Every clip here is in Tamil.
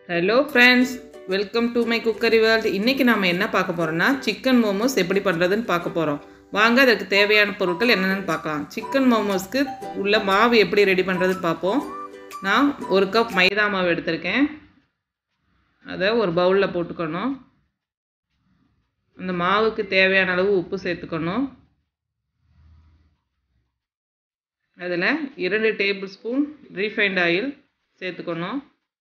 hello friends welcome to my cookery world இன்றைக்கி நாம் என்ன பார்க்க போகிறோம்னா சிக்கன் மோமோஸ் எப்படி பண்ணுறதுன்னு பார்க்க போகிறோம் வாங்க அதுக்கு தேவையான பொருட்கள் என்னென்னு பார்க்கலாம் சிக்கன் மோமோஸ்க்கு உள்ள மாவு எப்படி ரெடி பண்ணுறதுன்னு பார்ப்போம் நான் ஒரு கப் மைதா மாவு எடுத்திருக்கேன் அதை ஒரு பவுலில் போட்டுக்கணும் அந்த மாவுக்கு தேவையான அளவு உப்பு சேர்த்துக்கணும் அதில் இரண்டு டேபிள் ஸ்பூன் ரீஃபைண்ட் ஆயில் சேர்த்துக்கணும்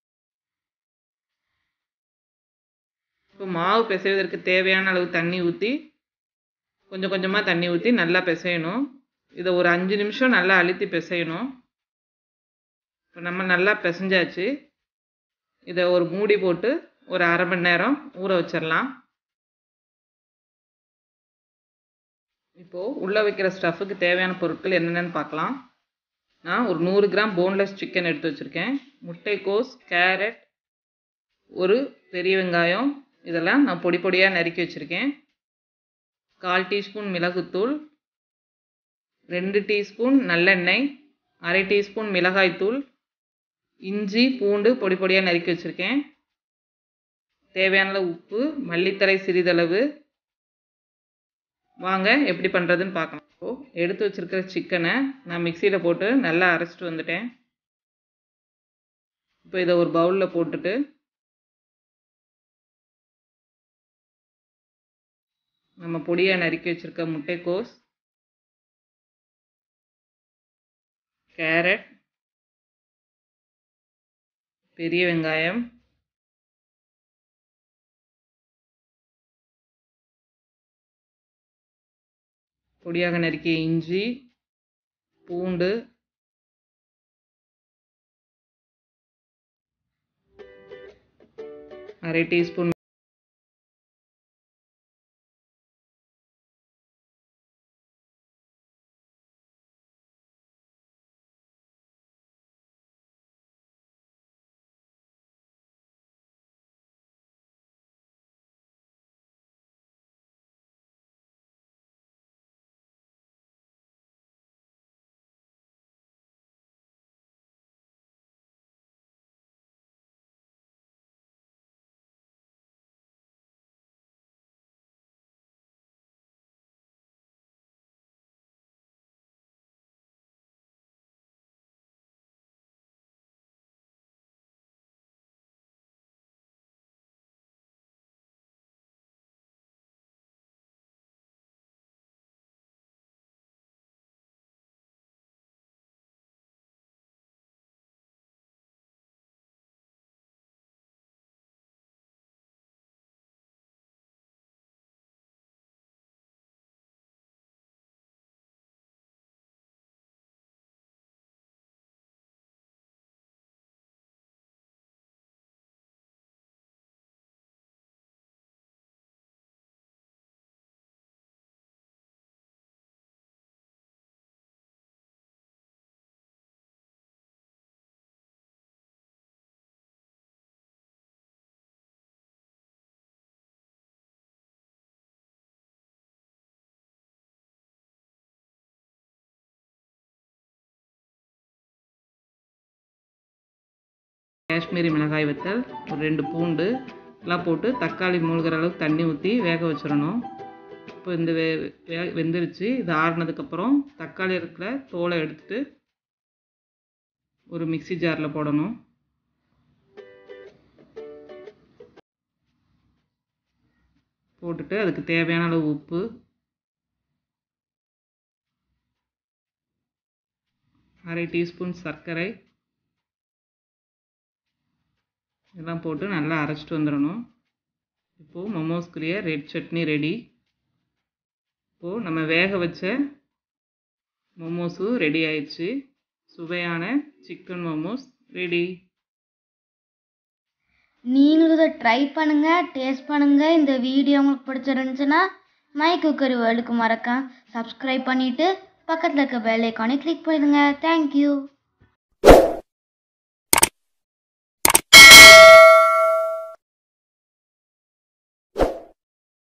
இப்போ மாவு பிசைவதற்கு தேவையான அளவு தண்ணி ஊற்றி கொஞ்சம் கொஞ்சமாக தண்ணி ஊற்றி நல்லா பிசையணும் இதை ஒரு அஞ்சு நிமிஷம் நல்லா அழுத்தி பிசையணும் இப்போ நம்ம நல்லா பிசைஞ்சாச்சு இதை ஒரு மூடி போட்டு ஒரு அரை மணி நேரம் ஊற வச்சிடலாம் இப்போது உள்ளே வைக்கிற ஸ்டஃப்புக்கு தேவையான பொருட்கள் என்னென்னு பார்க்கலாம் நான் ஒரு நூறு கிராம் போன்லெஸ் சிக்கன் எடுத்து வச்சுருக்கேன் முட்டைக்கோஸ் கேரட் ஒரு பெரிய வெங்காயம் இதெல்லாம் நான் பொடி பொடியாக நறுக்கி வச்சுருக்கேன் கால் டீஸ்பூன் மிளகுத்தூள் ரெண்டு டீஸ்பூன் நல்லெண்ணெய் அரை டீஸ்பூன் மிளகாய்த்தூள் இஞ்சி பூண்டு பொடி பொடியாக நறுக்கி வச்சுருக்கேன் தேவையான உப்பு மல்லித்தலை சிறிதளவு வாங்க எப்படி பண்ணுறதுன்னு பார்க்கலாம் இப்போது எடுத்து வச்சுருக்கிற சிக்கனை நான் மிக்சியில் போட்டு நல்லா அரைச்சிட்டு வந்துட்டேன் இப்போ இதை ஒரு பவுலில் போட்டுட்டு நம்ம பொடியாக நறுக்கி வச்சுருக்க முட்டைக்கோஸ் கேரட் பெரிய வெங்காயம் பொடியாக நறுக்கிய இஞ்சி பூண்டு அரை டீஸ்பூன் காஷ்மீரி மிளகாய் வத்தல் ஒரு ரெண்டு பூண்டு எல்லாம் போட்டு தக்காளி மூழ்கிற அளவுக்கு தண்ணி ஊற்றி வேக வச்சிடணும் இப்போ இந்த வே வே வெந்துருச்சு இது ஆறுனதுக்கப்புறம் தக்காளி இருக்கிற தோலை எடுத்துட்டு ஒரு மிக்சி ஜாரில் போடணும் போட்டுட்டு அதுக்கு தேவையான அளவு உப்பு அரை டீஸ்பூன் சர்க்கரை இதெல்லாம் போட்டு நல்லா அரைச்சிட்டு வந்துடணும் இப்போது மொமோஸ்க்குரிய ரெட் சட்னி ரெடி இப்போது நம்ம வேக வச்ச மொமோஸும் ரெடி ஆயிடுச்சு சுவையான சிக்கன் மோமோஸ் ரெடி நீங்களும் இதை ட்ரை பண்ணுங்க டேஸ்ட் பண்ணுங்க இந்த வீடியோ உங்களுக்கு பிடிச்சிருந்துச்சுன்னா மை குக்கரி வேர்ல்டுக்கு மறக்காம சப்ஸ்கிரைப் பண்ணிட்டு பக்கத்தில் இருக்க பெல் ஐக்கானை கிளிக் பண்ணிடுங்க தேங்க்யூ